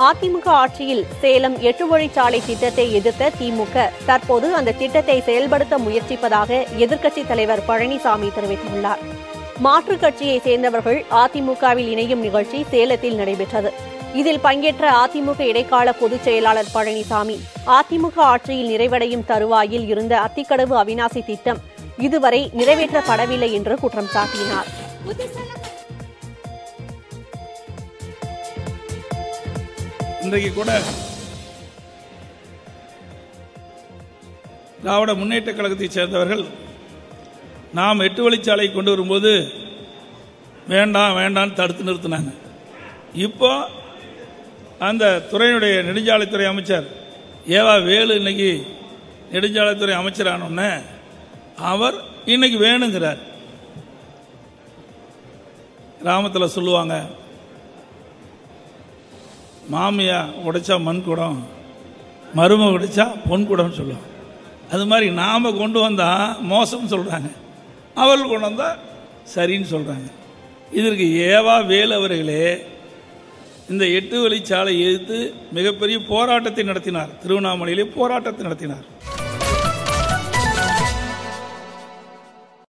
அதிமுக ஆட்சியில் சேலம் எட்டு வழிச்சாலை திட்டத்தை எதிர்த்த திமுக தற்போது அந்த திட்டத்தை செயல்படுத்த முயற்சிப்பதாக எதிர்க்கட்சித் தலைவர் பழனிசாமி தெரிவித்துள்ளார் மாற்றுக் கட்சியைச் சேர்ந்தவர்கள் அதிமுகவில் இணையும் நிகழ்ச்சி சேலத்தில் நடைபெற்றது இதில் பங்கேற்ற அதிமுக இடைக்கால பொதுச் செயலாளர் பழனிசாமி அதிமுக ஆட்சியில் நிறைவடையும் தருவாயில் இருந்த அத்திக்கடவு அவிநாசி திட்டம் இதுவரை நிறைவேற்றப்படவில்லை என்று குற்றம் சாட்டினார் இன்றைக்கு கூட திராவிட முன்னேற்ற கழகத்தைச் சேர்ந்தவர்கள் நாம் எட்டு வழிச்சாலை கொண்டு வரும்போது வேண்டாம் வேண்டாம்னு தடுத்து நிறுத்தினாங்க இப்போ அந்த துறையினுடைய நெடுஞ்சாலைத்துறை அமைச்சர் ஏவா வேலு இன்னைக்கு நெடுஞ்சாலைத்துறை அமைச்சரானோடனே அவர் இன்னைக்கு வேணுங்கிறார் கிராமத்தில் சொல்லுவாங்க மாமியா உடைச்சா மண் குடம் மரும உடைச்சா பொன் குடம்னு சொல்லுவோம் அது மாதிரி நாம் கொண்டு வந்தால் மோசம்னு சொல்கிறாங்க அவர்கள் கொண்டு வந்தால் சரின்னு சொல்கிறாங்க இதற்கு ஏவா வேலு அவர்களே இந்த எட்டு வழிச்சாலை எதிர்த்து மிகப்பெரிய போராட்டத்தை நடத்தினார் திருவண்ணாமலையிலே போராட்டத்தை நடத்தினார்